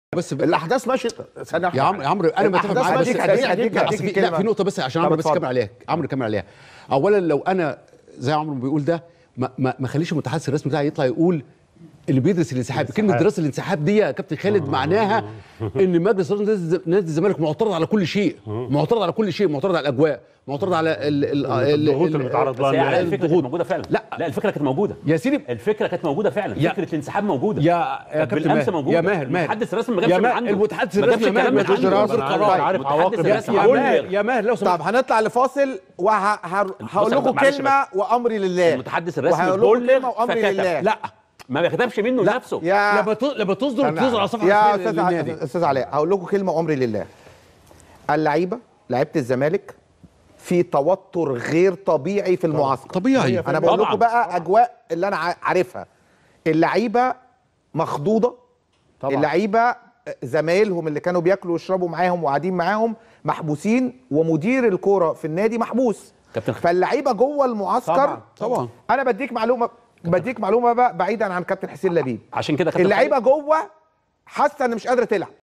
بس ب... الاحداث ماشيه ثانيه يا عمرو يا عمرو انا متفق الأحداث معاك بس ماشية بس- سريعة بس- جداً. أصل هديك في- لا الكلمة. في نقطه بس عشان طب عمرو بس اتفضل. كمل عليها عمرو كمل عليها اولا لو انا زي عمرو بيقول ده ما ما, ما خليش المتحدث الرسمي بتاعي يطلع يقول اللي بيدرس الانسحاب كلمه دراسه الانسحاب دي يا كابتن خالد معناها ان مجلس اداره نادي نادي الزمالك معترض على كل شيء معترض على كل شيء معترض على الاجواء معترض على ال ال ال الضغوط ال- اللي بيتعرض بس هي لها على الفكره كانت الضغوط. موجوده فعلا لا. لا الفكره كانت موجوده يا سيدي الفكره كانت موجوده فعلا يا- فكره الانسحاب موجوده يا يا كابتن بالامس ماهر موجوده يا ماهر ماهر المتحدث الرسمي ما يا جابش من ماهر عنده المتحدث ما جابش الرسمي الكلام ماهر من ما عنده يدرس قرار. أنا عارف عواقب المتحدث يا الرسمي يا بلغ. ماهر يا ماهر لو طب سمحت هنطلع لفاصل وهقول لكم معلش كلمه وامري لله المتحدث الرسمي وهقول لكم بلغ كلمه وامري فكتب. لله لا ما بيكتبش منه لا. لنفسه يا لما ت- لما تصدر تظهر على صفحه يا رسمية استاذ للنادي. ع- استاذ علاء هقول لكم كلمه وامري لله اللعيبه لعيبه الزمالك في توتر غير طبيعي في المعسكر طبيعي انا بقول طبعاً. لكم بقى اجواء اللي انا ع- عارفها اللعيبه مخضوضه طبعاً. اللعيبه زمايلهم اللي كانوا بياكلوا ويشربوا معاهم وقاعدين معاهم محبوسين ومدير الكوره في النادي محبوس كابتن فاللعيبه جوه المعسكر طبعاً، طبعاً. انا بديك معلومه بديك معلومه بقى بعيدا عن كابتن حسين لبيب عشان كده كابتن اللعيبه جوه حاسه ان مش قادره تلعب